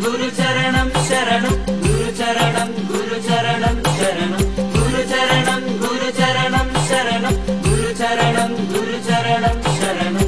ഗുരുചരണം ശരണം ഗുരുചരണം ഗുരുചരണം ശരണം ഗുരുചരണം ഗുരുചരണം ശരണം ഗുരുചരണം ഗുരുചരണം ശരണം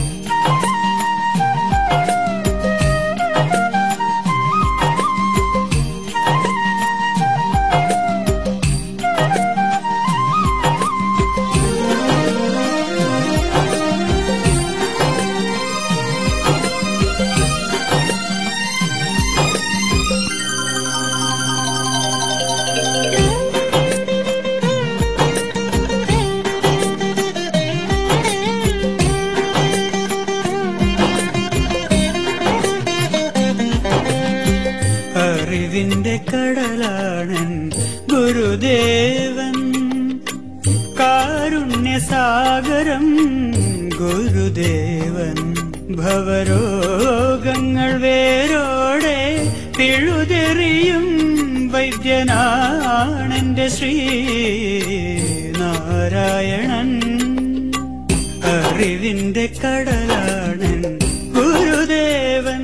അറിവിന്റെ കടലാണൻ ഗുരുദേവൻ കാരുണ്യസാഗരം ഗുരുദേവൻ ഭവരോഗങ്ങൾ വേരോടെ പിഴുതെറിയും വൈദ്യനാണെന്റെ ശ്രീ നാരായണൻ അറിവിന്റെ കടലാണൻ ഗുരുദേവൻ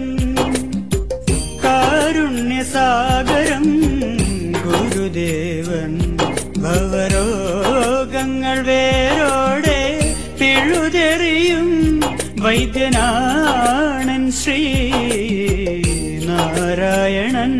കാരുണ്യസാഗരം ഗുരുദേവൻ ഭവരോഗങ്ങൾ വേരോടെ പിഴുതെറിയും വൈദ്യനാണൻ ശ്രീ നാരായണൻ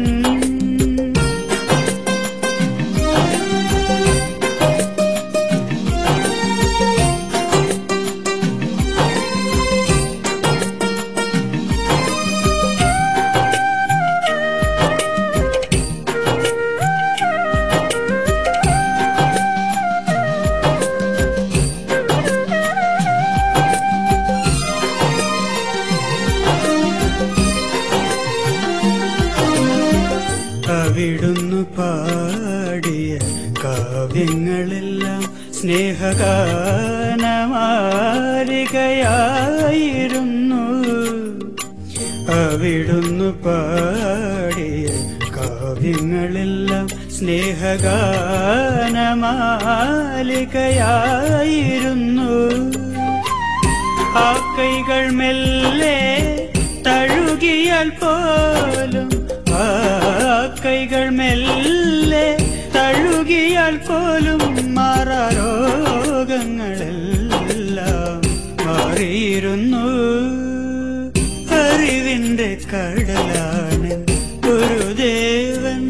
അവിടുന്നു പാടിയ കാവ്യങ്ങളെല്ലാം സ്നേഹഗാനമാലികയായിരുന്നു അവിടുന്നു പാടിയ കാവ്യങ്ങളെല്ലാം സ്നേഹഗാനമാലികയായിരുന്നു ആ കൈകൾ മെല്ലെ തഴുകിയാൽ പോലും ആ കൈകൾ മെല്ലെ തഴുകിയാൽ പോലും മാറാരോഗങ്ങളെല്ലാം മാറിയിരുന്നു അറിവിന്റെ കടലാണ് ഗുരുദേവൻ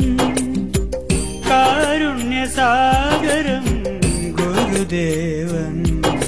കാരുണ്യസാഗരം ഗുരുദേവൻ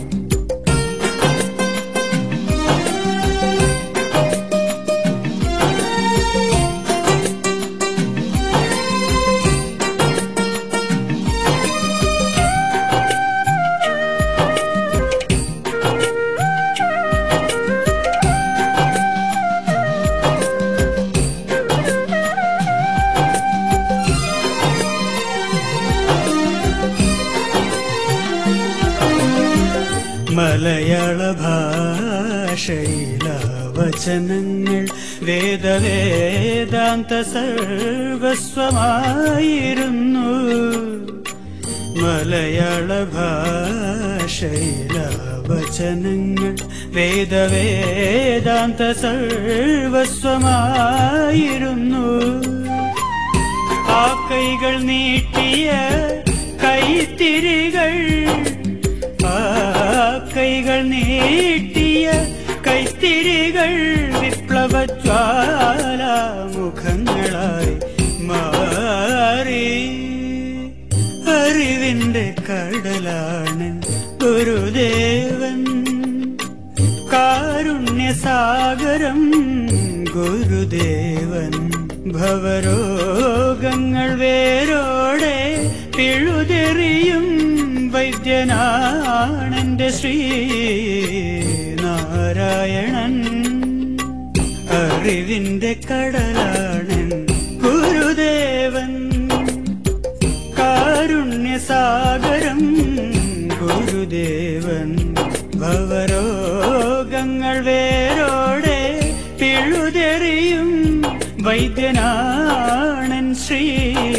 മലയാള ഭാഷയില വചനങ്ങൾ വേദവേദാന്ത സർവസ്വമായിരുന്നു മലയാള ഭാഷയില വചനങ്ങൾ വേദവേദാന്ത സർവസ്വമായിരുന്നു ആ കൈകൾ നീട്ടിയ കൈത്തിരികൾ ആ കൈകൾ നീട്ടിയ കൈത്തിരികൾ വിപ്ലവജ്വാലാമുഖങ്ങളായി മാറി അറിവിന്റെ കടലാണ് ഗുരുദേവൻ കാരുണ്യസാഗരം ഗുരുദേവൻ ഭവരോഗങ്ങൾ വേരോടെ പിഴുതെറിയും വൈദ്യനാണെന്റെ ശ്രീ നാരായണൻ അറിവിന്റെ കടലാണ് ഗുരുദേവൻ കാരുണ്യസാഗരം ഗുരുദേവൻ ഭവരോഗങ്ങൾ വേരോടെ പിഴുതെറിയും വൈദ്യനാണൻ ശ്രീ